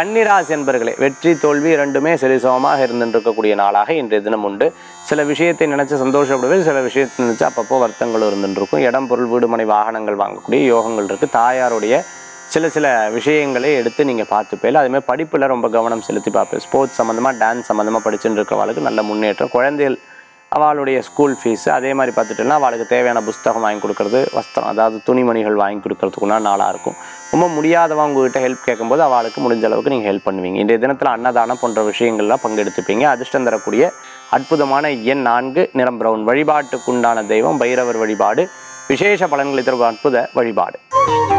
கன்னிராசி என்பர்களே வெற்றி தோல்வி இரண்டுமே சரிசமமாக இருந்துருக்கக்கூடிய நாளாக இன்றைய தினம் உண்டு சில விஷயத்தை நினைச்சு சந்தோஷப்படுவேன் சில விஷயத்தை நினைச்சு அப்பப்போ வருத்தங்கள் இருந்துருக்கும் இடம் பொருள் வீடு மனை வாகனங்கள் வாங்கக்கூடிய யோகங்கள் இருக்கு தாயாருடைய சில சில விஷயங்களை எடுத்து நீங்கள் பார்த்துப்பேல அதுமாதிரி படிப்பில் ரொம்ப கவனம் செலுத்தி பார்ப்பேன் ஸ்போர்ட்ஸ் சம்மந்தமாக டான்ஸ் சம்மந்தமாக படிச்சுட்டு இருக்கவாளுக்கு நல்ல முன்னேற்றம் குழந்தைகள் அவளுடைய ஸ்கூல் ஃபீஸு அதே மாதிரி பார்த்துட்டோன்னா அவளுக்கு தேவையான புஸ்தகம் வாங்கி கொடுக்கறது வஸ்திரம் அதாவது துணிமணிகள் வாங்கி கொடுக்கறதுக்குன்னா நாளாக இருக்கும் ரொம்ப முடியாதவங்க உங்ககிட்ட ஹெல்ப் கேட்கும்போது அவளுக்கு முடிஞ்ச அளவுக்கு நீங்கள் ஹெல்ப் பண்ணுவீங்க இன்றைய தினத்தில் அன்னதானம் போன்ற விஷயங்கள்லாம் பங்கெடுத்துப்பீங்க அதிர்ஷ்டம் தரக்கூடிய அற்புதமான எண் நான்கு நிறம் பிரவுன் வழிபாட்டுக்குண்டான தெய்வம் பைரவர் வழிபாடு விசேஷ பலன்களை தரும் அற்புத வழிபாடு